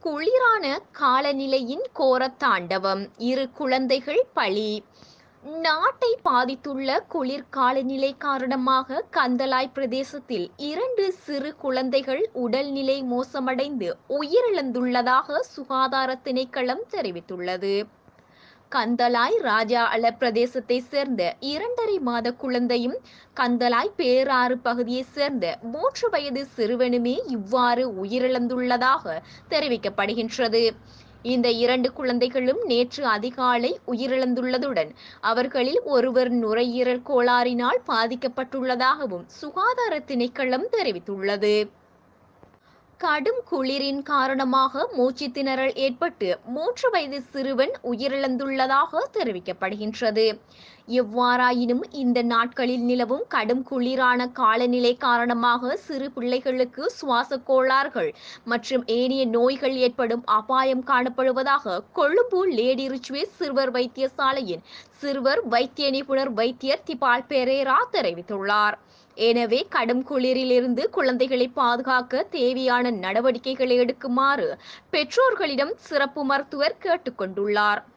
குளிரான காலநிலையின் கோரத்தாண்டவம் இரு குழந்தைகள் பலி நாட்டை பாதித்துள்ள குளிர் காலநிலை காரணமாக கந்தலாய் பிரதேசத்தில் இரண்டு சிறு குழந்தைகள் உடல்நிலை மோசமடைந்து உயிரிழந்துள்ளதாக சுகாதார திணைக்களம் தெரிவித்துள்ளது கந்தலாய் ராஜா அல பிரதேசத்தை சேர்ந்த இரண்டரை மாத குழந்தையும் கந்தலாய் பேராறு பகுதியைச் சேர்ந்த மூன்று வயது சிறுவனுமே இவ்வாறு உயிரிழந்துள்ளதாக தெரிவிக்கப்படுகின்றது இந்த இரண்டு குழந்தைகளும் நேற்று அதிகாலை உயிரிழந்துள்ளதுடன் அவர்களில் ஒருவர் நுரையீரல் கோளாறினால் பாதிக்கப்பட்டுள்ளதாகவும் சுகாதார திணைக்களம் தெரிவித்துள்ளது கடும் குளிரின் காரணமாக மூச்சு திணறல் ஏற்பட்டு மூன்று வயது சிறுவன் உயிரிழந்துள்ளதாக தெரிவிக்கப்படுகின்றது எவ்வாறாயினும் இந்த நாட்களில் நிலவும் கடும் குளிரான காலநிலை காரணமாக சிறு பிள்ளைகளுக்கு சுவாச கோளாறுகள் மற்றும் ஏனைய நோய்கள் ஏற்படும் அபாயம் காணப்படுவதாக கொழும்பு லேடி ரிச்வே சிறுவர் வைத்தியசாலையின் சிறுவர் வைத்திய நிபுணர் வைத்தியர் திபால் பெரேரா தெரிவித்துள்ளார் எனவே கடும் குளிரிலிருந்து குழந்தைகளை பாதுகாக்க தேவையான நடவடிக்கைகளை எடுக்குமாறு பெற்றோர்களிடம் சிறப்பு மருத்துவர் கேட்டுக்கொண்டுள்ளார்